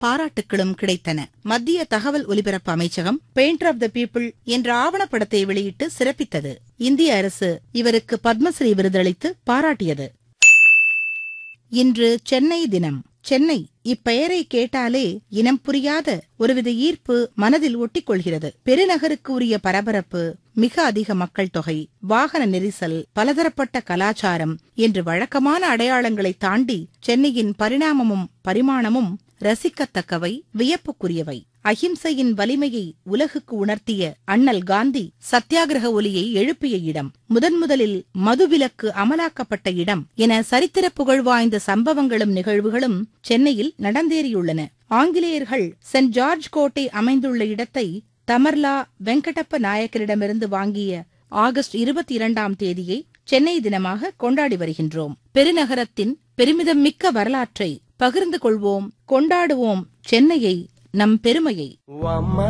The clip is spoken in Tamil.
பாராட்டுக்களும் கிடைத்தன மத்திய தகவல் ஒலிபரப்பு அமைச்சகம் பெயிண்டர் ஆஃப் த பீப்புள் என்ற ஆவணப்படத்தை வெளியிட்டு சிறப்பித்தது இந்திய அரசு இவருக்கு பத்மஸ்ரீ விருதளித்து பாராட்டியது இன்று சென்னை தினம் சென்னை இப்பெயரை கேட்டாலே இனம் புரியாத ஒருவித ஈர்ப்பு மனதில் ஒட்டிக் கொள்கிறது பெருநகருக்கு உரிய பரபரப்பு மிக அதிக மக்கள் தொகை வாகன நெரிசல் பலதரப்பட்ட கலாச்சாரம் என்று வழக்கமான அடையாளங்களை தாண்டி சென்னையின் பரிணாமமும் பரிமாணமும் ரசிக்கத்தக்கவை வியப்புக்குரியவை அஹிம்சையின் வலிமையை உலகுக்கு உணர்த்திய அண்ணல் காந்தி சத்தியாகிரக ஒலியை எழுப்பிய இடம் முதன் முதலில் மதுவிலக்கு அமலாக்கப்பட்ட இடம் என சரித்திர புகழ் வாய்ந்த சம்பவங்களும் நிகழ்வுகளும் சென்னையில் நடந்தேறியுள்ளன ஆங்கிலேயர்கள் சென்ட் ஜார்ஜ் கோட்டை அமைந்துள்ள இடத்தை தமர்லா வெங்கடப்ப நாயக்கரிடமிருந்து வாங்கிய ஆகஸ்ட் இருபத்தி இரண்டாம் தேதியை சென்னை தினமாக கொண்டாடி வருகின்றோம் பெருநகரத்தின் பெருமிதம் மிக்க வரலாற்றை பகிர்ந்து கொள்வோம் கொண்டாடுவோம் சென்னையை நம் பெருமையை அம்மா